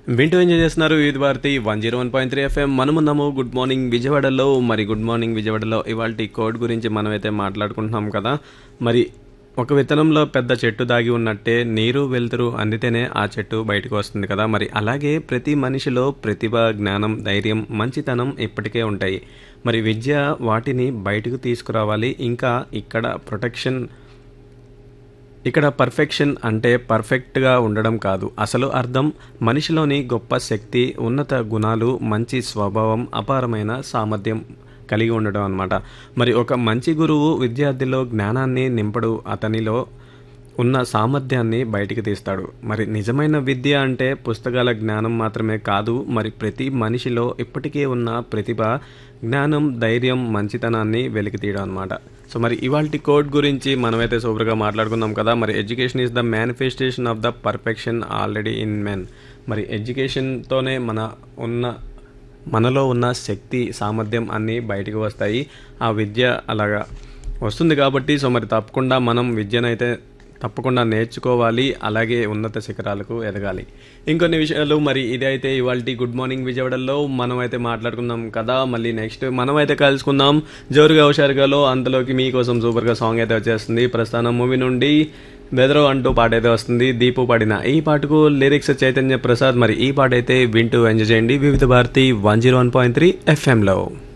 వింటూ ఎంజాయ్ చేస్తున్నారు ఇది Bharati one zero one point three FM మనమున్నాము గుడ్ మార్నింగ్ విజయవాడలో మరి గుడ్ మార్నింగ్ విజయవాడలో ఇవాళ కోడ్ గురించి మనమైతే మాట్లాడుకుంటున్నాం కదా మరి ఒక విత్తనంలో పెద్ద చెట్టు దాగి ఉన్నట్టే నీరు వెలుతురు అందితేనే ఆ చెట్టు బయటకు వస్తుంది కదా మరి అలాగే ప్రతి మనిషిలో ప్రతిభ జ్ఞానం ధైర్యం మంచితనం ఇప్పటికే ఉంటాయి మరి విద్య వాటిని బయటకు తీసుకురావాలి ఇంకా ఇక్కడ ప్రొటెక్షన్ ఇక్కడ పర్ఫెక్షన్ అంటే పర్ఫెక్ట్గా ఉండడం కాదు అసలు అర్థం మనిషిలోని గొప్ప శక్తి ఉన్నత గుణాలు మంచి స్వభావం అపారమైన సామర్థ్యం కలిగి ఉండడం అన్నమాట మరి ఒక మంచి గురువు విద్యార్థిలో జ్ఞానాన్ని నింపడు అతనిలో ఉన్న సామర్థ్యాన్ని బయటికి తీస్తాడు మరి నిజమైన విద్య అంటే పుస్తకాల జ్ఞానం మాత్రమే కాదు మరి ప్రతి మనిషిలో ఇప్పటికే ఉన్న ప్రతిభ జ్ఞానం ధైర్యం మంచితనాన్ని వెలికి తీయడం అనమాట సో మరి ఇవాళ కోడ్ గురించి మనమైతే సూపర్గా మాట్లాడుకున్నాం కదా మరి education is the manifestation of the perfection already in men మరి ఎడ్యుకేషన్తోనే మన ఉన్న మనలో ఉన్న శక్తి సామర్థ్యం అన్నీ బయటకు వస్తాయి ఆ విద్య అలాగా వస్తుంది కాబట్టి సో మరి తప్పకుండా మనం విద్యనైతే తప్పకుండా నేర్చుకోవాలి అలాగే ఉన్నత శిఖరాలకు ఎదగాలి ఇంకొన్ని విషయాలు మరి ఇది అయితే ఇవాళ గుడ్ మార్నింగ్ విజయవాడలో మనం అయితే మాట్లాడుకుందాం కదా మళ్ళీ నెక్స్ట్ మనం అయితే కలుసుకుందాం జోరుగా హుషారుగాలో అంతలోకి మీకోసం సూపర్గా సాంగ్ అయితే వచ్చేస్తుంది ప్రస్థానం మూవీ నుండి బెదరో అంటూ పాట అయితే వస్తుంది దీపు పాడిన ఈ పాటకు లిరిక్స్ చైతన్య ప్రసాద్ మరి ఈ పాట అయితే వింటూ ఎంజాయ్ చేయండి Vividh Bharati one zero one point three ఎఫ్ఎంలో